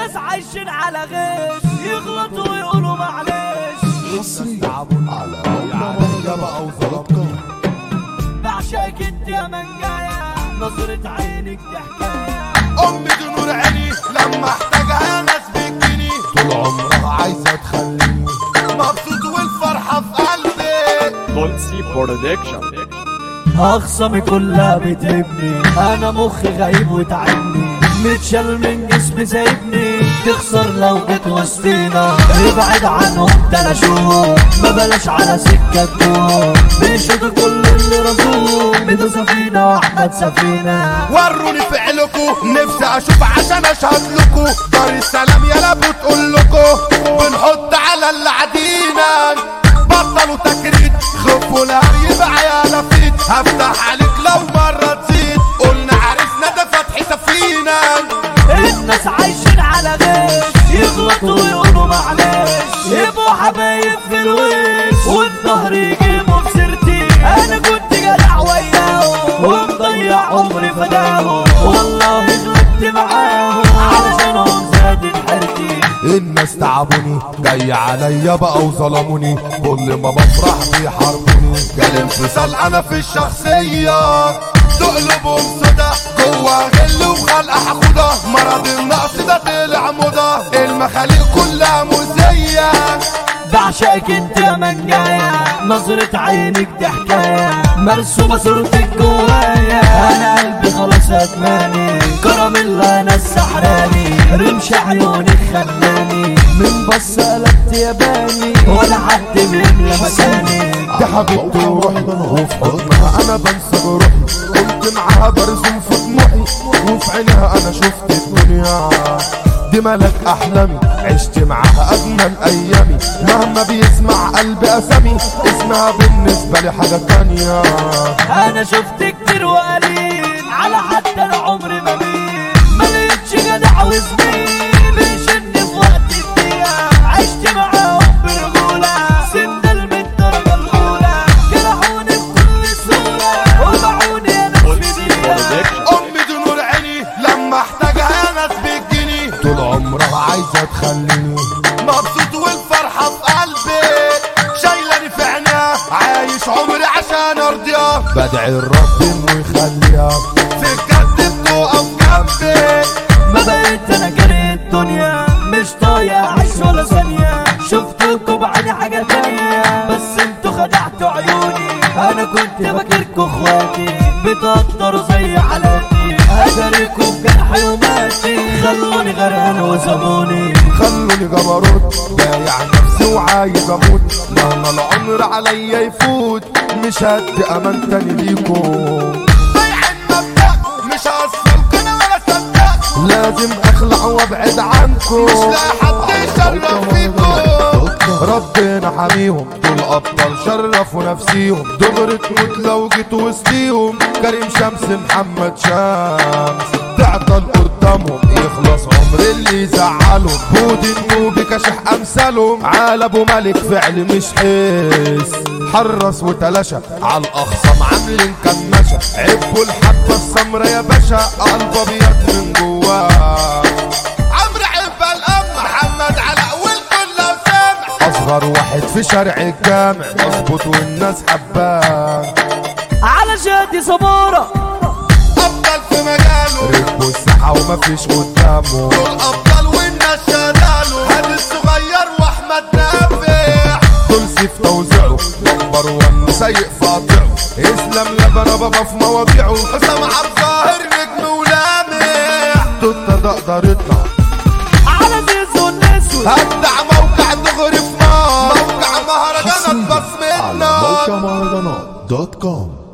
الناس عايشين على غش يغلطوا ويقولوا معلش حصريا على موقع مرجبة أو ظلمكم بعشقك انت يا منجاية نظرة عينك دي حكاية أمي دي نور عيني لما احتاجها ناس بتجيني طول عمرها عايزة تخليني مبسوط والفرحة في قلبي بولسي برودكشن أخصامي كلها بتهبني أنا مخي غريب وتعبني متشال من جسمي سايبني تخسر لو جيت وسطينا ابعد عنهم تلاشوهم ما بلاش على سكة تدوم بيشوطوا كل اللي رزوم بدو سفينة وأحمد سفينة وروني فعلكو نفسي اشوف عشان اشهد لكو دار السلام يا لابو تقول لكو بنحط على اللي عدينا بطلوا تكريت خفوا لا يبقى يا لفيت هفتح عليك لو مرة تزيد قلنا عرفنا ده فتح سفينة الناس عايشين على غش يغلطوا ويقولوا معلش يبقوا حبايب في الوش والظهر يجيبوا في سيرتي انا كنت جدع وياهم ومضيع عمري فداهم والله غلطت معاهم علشانهم زادت حيرتي الناس تعبوني جاي عليا بقى وظلموني كل ما بفرح بيحاربوني جالي انفصال انا في الشخصية تقلبهم سودا جوا غل وخلق حقودة مرض النقص ده طلع موضة المخاليق كلها مؤذية بعشقك انت يا منجاية نظرة عينك دي حكاية مرسومة صورتك جوايا انا قلبي خلاص ادماني كرم الله انا السحراني رمش عيونك خلاني من بص قلبت ياباني ولا حد بيملى مكاني دي حبيبتي وروحي وفي حضنها انا بنسى بروحي كنت معاها برسم في طموحي وفي عينها انا شفت الدنيا دي ملك احلامي عشت معاها اجمل ايامي مهما بيسمع قلبي اسامي اسمها بالنسبه لي حاجه تانية انا شفت كتير وقليل على حتى انا عمري ما مين ما لقيتش جدع وزميل بيشن في وقت الدقيقة عشت معاهم برجولة سندل من الدرجة الأولى جرحوني بكل سهولة وباعوني أنا في دقيقة امي دي نور عيني لما احتاجها ناس بتجيني طول عمرها عايزه تخليني مبسوط والفرحه في قلبي شايلاني في عينيها عايش عمري عشان ارضيها بدعي الرب انه يخليها في الجد بتقف جنبي ما بقيت أنا كاره الدنيا مش طايق أعيش ولا ثانية شفتكوا بعد حاجة تانية بس انتوا خدعتوا عيوني أنا كنت فاكركوا اخواتي بتقدروا زي حالاتي أداريكوا بجرحي وماتي خلوني غرقان وسابوني خلوني جبروت بايع نفسي وعايز اموت مهما العمر عليا يفوت مش هدي امان تاني ليكم بايع المبدأ مش هوصلكم انا ولا صدق لازم اخلع وابعد عنكم مش لاقي حد يشرف فيكم ربنا حميهم دول ابطال شرفوا نفسيهم دغري تموت لو جيت وسطيهم كريم شمس محمد شمس تعطل قدامهم يخلص عمر اللي يزعلهم بود النوبي كشح امثالهم عال ابو ملك فعل مش حس حرص وتلاشى على الاخصام عاملين كماشة عبوا الحبة السمرة يا باشا قلب ابيض من جواه عمرو عبا الام محمد علاء والكل لو سامع اصغر واحد في شارع الجامع اظبط والناس حباه على شادي صبورة افضل في مجاله ركبوا الساحة ومفيش قدامه دول ابطال والناس شغاله هادي الصغير واحمد نافع دول سيف توزيعه نمبر وان سيء فاطعه اسلام لبن بابا في مواضيعه حسام عبد الظاهر نجم ولامع توتا تقدر يطلع على زيزو النسوي هبدع موقع دغري في نار موقع مهرجانات حصريا بصمتنا على موقع مهرجانات دوت كوم